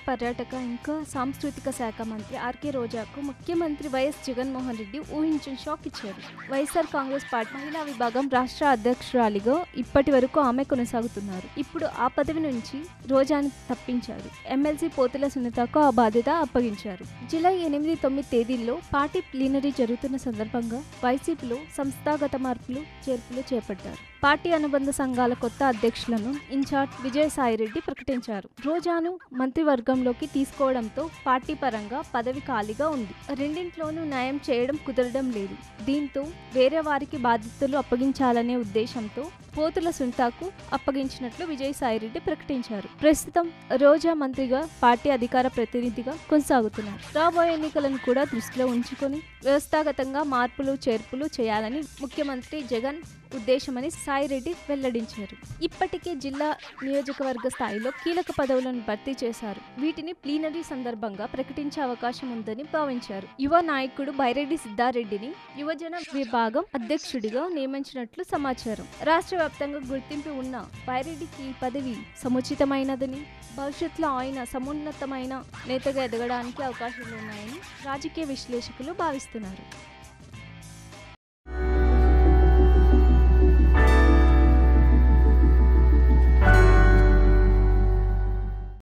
పర్యాటక ఇంకా సాంస్కృతిక శాఖ మంత్రి ఆర్కే రోజాకు ముఖ్యమంత్రి వైఎస్ జగన్మోహన్ రెడ్డి ఊహించిన షాక్ ఇచ్చారు వైఎస్ఆర్ కాంగ్రెస్ పార్టీ మహిళా విభాగం రాష్ట్ర అధ్యక్షురాలిగా ఇప్పటి వరకు ఆమె కొనసాగుతున్నారు ఇప్పుడు ఆ పదవి నుంచి రోజాని తప్పించారు ఎమ్మెల్సీ పోతుల సునీతకు ఆ బాధ్యత అప్పగించారు జూలై ఎనిమిది తొమ్మిది తేదీల్లో పార్టీ ప్లీనరీ జరుగుతున్న సందర్భంగా వైసీపీలో సంస్థాగత మార్పులు చేర్పులు చేపట్టారు పార్టీ అనుబంధ సంఘాల కొత్త అధ్యక్షులను ఇన్ఛార్జ్ విజయసాయిరెడ్డి ప్రకటించారు రోజాను మంత్రివర్గంలోకి తీసుకోవడంతో పార్టీ పరంగా పదవి ఖాళీగా ఉంది రెండింట్లోనూ న్యాయం చేయడం కుదరడం లేదు దీంతో వేరే వారికి బాధ్యతలు అప్పగించాలనే ఉద్దేశంతో పోతుల సునీతకు అప్పగించినట్లు విజయసాయిరెడ్డి ప్రకటించారు ప్రస్తుతం రోజా మంత్రిగా పార్టీ అధికార ప్రతినిధిగా కొనసాగుతున్నారు రాబోయే ఎన్నికలను కూడా దృష్టిలో ఉంచుకొని వ్యవస్థాగతంగా మార్పులు చేర్పులు చేయాలని ముఖ్యమంత్రి జగన్ ఉద్దేశమని సాయిరెడ్డి వెల్లడించారు ఇప్పటికే జిల్లా నియోజకవర్గ స్థాయిలో కీలక పదవులను భర్తీ చేశారు వీటిని ప్లీనరీ సందర్భంగా ప్రకటించే అవకాశం ఉందని భావించారు యువ నాయకుడు బైరెడ్డి సిద్ధారెడ్డిని యువజన విభాగం అధ్యక్షుడిగా నియమించినట్లు సమాచారం రాష్ట్ర వ్యాప్తంగా గుర్తింపు ఉన్న బైరెడ్డికి ఈ పదవి సముచితమైనదని భవిష్యత్తులో ఆయన సమున్నతమైన నేతగా ఎదగడానికి అవకాశాలు ఉన్నాయని రాజకీయ విశ్లేషకులు భావిస్తున్నారు